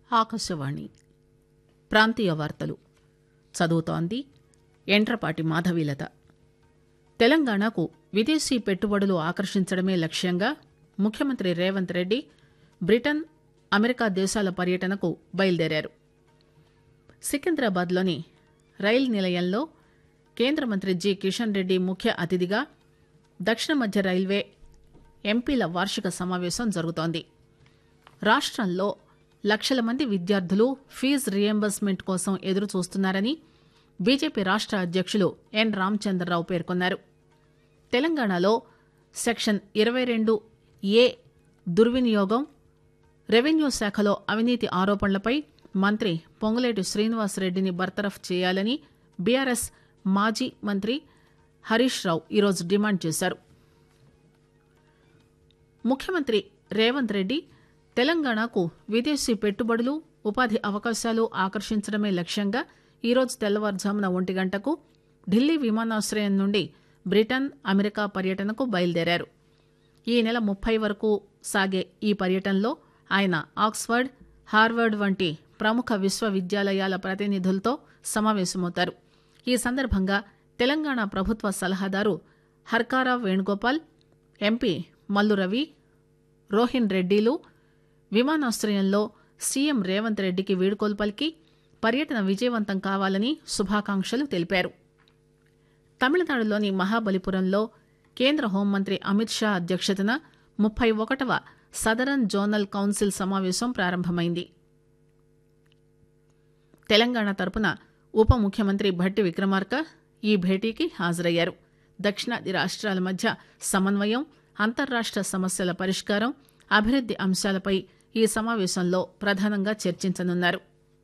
ఆకాశవాణి ప్రాంతీయ వార్తలు చదువుతోంది ఎండ్రపాటి మాధవీలత తెలంగాణకు విదేశీ పెట్టుబడులు ఆకర్షించడమే లక్ష్యంగా ముఖ్యమంత్రి రేవంత్ రెడ్డి బ్రిటన్ అమెరికా దేశాల పర్యటనకు బయలుదేరారు సికింద్రాబాద్లోని రైలు నిలయంలో కేంద్ర మంత్రి జి కిషన్ రెడ్డి ముఖ్య అతిథిగా దక్షిణ మధ్య రైల్వే ఎంపీల వార్షిక సమావేశం జరుగుతోంది రాష్టంలో లక్షల మంది విద్యార్థులు ఫీజు రియంబర్స్మెంట్ కోసం ఎదురు చూస్తున్నారని బీజేపీ రాష్ట అధ్యక్షులు ఎన్ రామచంద్రరావు పేర్కొన్నారు తెలంగాణలో సెక్షన్ ఇరవై రెండు ఏ దుర్వినియోగం రెవెన్యూ శాఖలో అవినీతి ఆరోపణలపై మంత్రి పొంగులేటి శ్రీనివాసరెడ్డిని బర్తరఫ్ చేయాలని బీఆర్ఎస్ మాజీ మంత్రి హరీష్ రావు ఈరోజు డిమాండ్ చేశారు ముఖ్యమంత్రి రేవంత్ రెడ్డి తెలంగాణకు విదేశీ పెట్టుబడులు ఉపాధి అవకాశాలు ఆకర్షించడమే లక్ష్యంగా ఈరోజు తెల్లవారుజామున ఒంటి గంటకు ఢిల్లీ విమానాశ్రయం నుండి బ్రిటన్ అమెరికా పర్యటనకు బయలుదేరారు ఈ నెల ముప్పై వరకు సాగే ఈ పర్యటనలో ఆయన ఆక్స్ఫర్డ్ హార్వర్డ్ వంటి ప్రముఖ విశ్వవిద్యాలయాల ప్రతినిధులతో సమావేశమవుతారు ఈ సందర్భంగా తెలంగాణ ప్రభుత్వ సలహాదారు హర్కారా వేణుగోపాల్ ఎంపీ మల్లు రవి రోహిన్ రెడ్డిలు విమానాశ్రయంలో సీఎం రేవంత్ రెడ్డికి వీడ్కోలు పలికి పర్యటన విజయవంతం కావాలని శుభాకాంక్షలు తెలిపారు తమిళనాడులోని మహాబలిపురంలో కేంద్ర హోంమంత్రి అమిత్ షా అధ్యక్షతన ముప్పై ఒకటవ సదరన్ జోనల్ కౌన్సిల్ సమావేశం ప్రారంభమైంది తెలంగాణ తరపున ఉప ముఖ్యమంత్రి భట్టి విక్రమార్క ఈ భేటీకి హాజరయ్యారు దక్షిణాది రాష్ట్రాల మధ్య సమన్వయం అంతర్రాష్ట సమస్యల పరిష్కారం అభివృద్ది అంశాలపై ఈ సమావేశంలో ప్రధానంగా చర్చించనున్నారు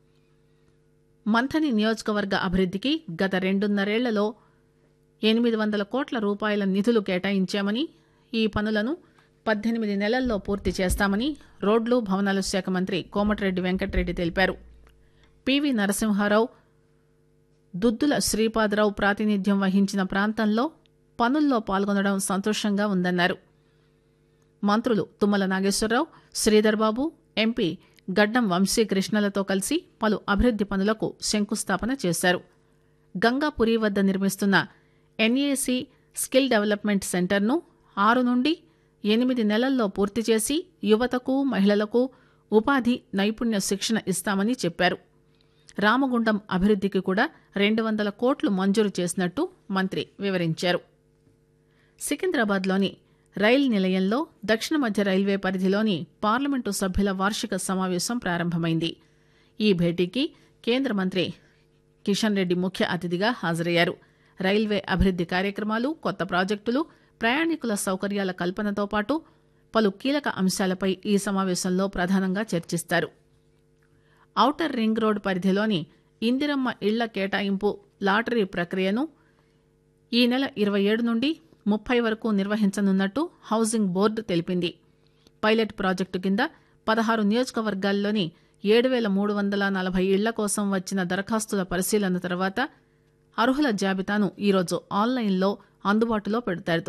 మంథని నియోజకవర్గ అభివృద్దికి గత రెండున్నరేళ్లలో ఎనిమిది వందల కోట్ల రూపాయల నిధులు కేటాయించామని ఈ పనులను పద్దెనిమిది నెలల్లో పూర్తి చేస్తామని రోడ్లు భవనాల శాఖ మంత్రి కోమటిరెడ్డి వెంకటరెడ్డి తెలిపారు పివి నరసింహారావు దుద్దుల శ్రీపాదరావు ప్రాతినిధ్యం వహించిన ప్రాంతంలో పనుల్లో పాల్గొనడం సంతోషంగా ఉందన్నారు మంత్రులు తుమ్మల నాగేశ్వరరావు శ్రీధర్బాబు ఎంపీ గడ్డం వంశీకృష్ణలతో కలిసి పలు అభివృద్ది పనులకు శంకుస్థాపన చేశారు గంగాపురి వద్ద నిర్మిస్తున్న ఎన్ఏసి స్కిల్ డెవలప్మెంట్ సెంటర్ను ఆరు నుండి ఎనిమిది నెలల్లో పూర్తి చేసి యువతకు మహిళలకు ఉపాధి నైపుణ్య శిక్షణ ఇస్తామని చెప్పారు రామగుండం అభివృద్దికి కూడా రెండు వందల కోట్లు మంజూరు చేసినట్టు మంత్రి వివరించారు సికింద్రాబాద్లోని రైలు నిలయంలో దక్షిణ మధ్య రైల్వే పరిధిలోని పార్లమెంటు సభ్యుల వార్షిక సమావేశం ప్రారంభమైంది ఈ భేటీకి కేంద్ర మంత్రి కిషన్ రెడ్డి ముఖ్య అతిథిగా హాజరయ్యారు రైల్వే అభివృద్ది కార్యక్రమాలు కొత్త ప్రాజెక్టులు ప్రయాణికుల సౌకర్యాల కల్పనతో పాటు పలు కీలక అంశాలపై ఈ సమావేశంలో ప్రధానంగా చర్చిస్తారు ఔటర్ రింగ్ రోడ్ పరిధిలోని ఇందిరమ్మ ఇళ్ల కేటాయింపు లాటరీ ప్రక్రియను ఈ నెల ఇరవై ఏడు నుండి ముప్పై వరకు నిర్వహించనున్నట్టు హౌసింగ్ బోర్డు తెలిపింది పైలట్ ప్రాజెక్టు కింద పదహారు నియోజకవర్గాల్లోని ఏడు వేల మూడు వందల నలభై ఇళ్ల కోసం వచ్చిన దరఖాస్తుల పరిశీలన తర్వాత అర్హుల జాబితాను ఈరోజు ఆన్లైన్లో అందుబాటులో పెడతారు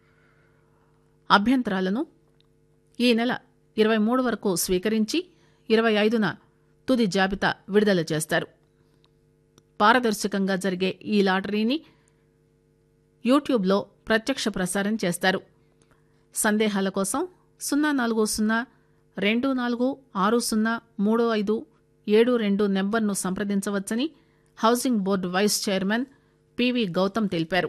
అభ్యంతరాలను ఈ నెల ఇరవై మూడు వరకు స్వీకరించి ఇరవై ఐదున తుది జాబితా విడుదల చేస్తారు పారదర్శకంగా జరిగే ఈ లాటరీని యూట్యూబ్లో ప్రత్యక్ష ప్రసారం చేస్తారు సందేహాల కోసం సున్నా నాలుగు సున్నా రెండు నాలుగు ఆరు సున్నా మూడు ఐదు ఏడు రెండు నెంబర్ను సంప్రదించవచ్చని housing board vice chairman PV Gautam తెలిపారు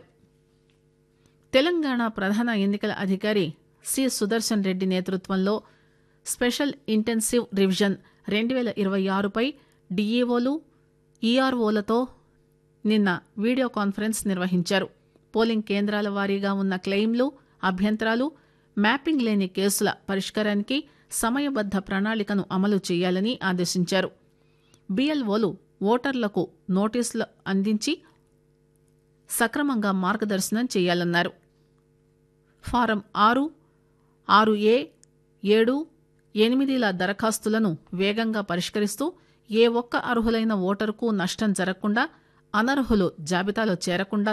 తెలంగాణ ప్రధాన ఎన్నికల అధికారి సి సుదర్శన్ రెడ్డి నేతృత్వంలో స్పెషల్ ఇంటెన్సివ్ రివిజన్ రెండు వేల ఇరవై ఆరుపై డిఈఓలు ఈఆర్ఓలతో నిన్న వీడియో కాన్ఫరెన్స్ నిర్వహించారు పోలింగ్ కేంద్రాల వారీగా ఉన్న క్లెయిమ్లు అభ్యంతరాలు మ్యాపింగ్ లేని కేసుల పరిష్కారానికి సమయబద్ద ప్రణాళికను అమలు చేయాలని ఆదేశించారు బిఎల్ఓలు ఓటర్లకు నోటీసులు అందించి సక్రమంగా మార్గదర్శనం చేయాలన్నారు ఫారం ఆరు ఆరు ఏ ఏడు ఎనిమిదిల దరఖాస్తులను వేగంగా పరిష్కరిస్తూ ఏ ఒక్క అర్హులైన ఓటరుకు నష్టం జరగకుండా అనర్హులు జాబితాలో చేరకుండా